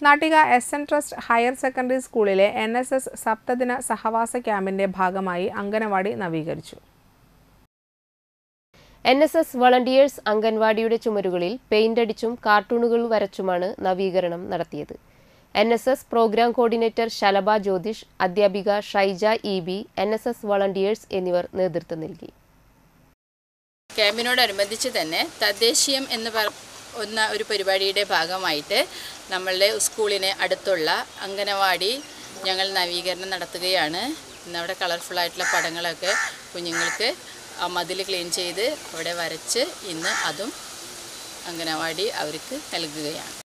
Nattika S N trust higher secondary സ്കൂളിലെ N S S സപ്തദിന സഹവാസ ക്യാമ്പിന്റെ ഭാഗമായി അംഗനവാടി നവീകരിച്ചു എൻ എസ് എസ് വളണ്ടിയേഴ്സ് അംഗൻവാടിയുടെ ചുമരുകളിൽ പെയിന്റ് അടിച്ചും കാർട്ടൂണുകൾ വരച്ചുമാണ് നവീകരണം നടത്തിയത് N S S programme coordinator Shalabha Jyothish അധ്യാപിക Shaija E B N S S volunteers എന്നിവർ നേതൃത്വം നൽകി ക്യാമ്പിനോടനുബന്ധിച്ച് തന്നെ തദ്ദേശീയം എന്ന് പറ എന്ന ഒരു പരിപാടിയുടെ ഭാഗമായിട്ട് നമ്മളുടെ സ്കൂളിന് അടുത്തുള്ള അംഗനവാടി ഞങ്ങൾ നവീകരണം നടത്തുകയാണ് ഇന്നവിടെ കളർഫുള്ളായിട്ടുള്ള പടങ്ങളൊക്കെ കുഞ്ഞുങ്ങൾക്ക് ആ മതിൽ ക്ലീൻ ചെയ്ത് അവിടെ വരച്ച് ഇന്ന് അതും അംഗനവാടി അവർക്ക് നൽകുകയാണ്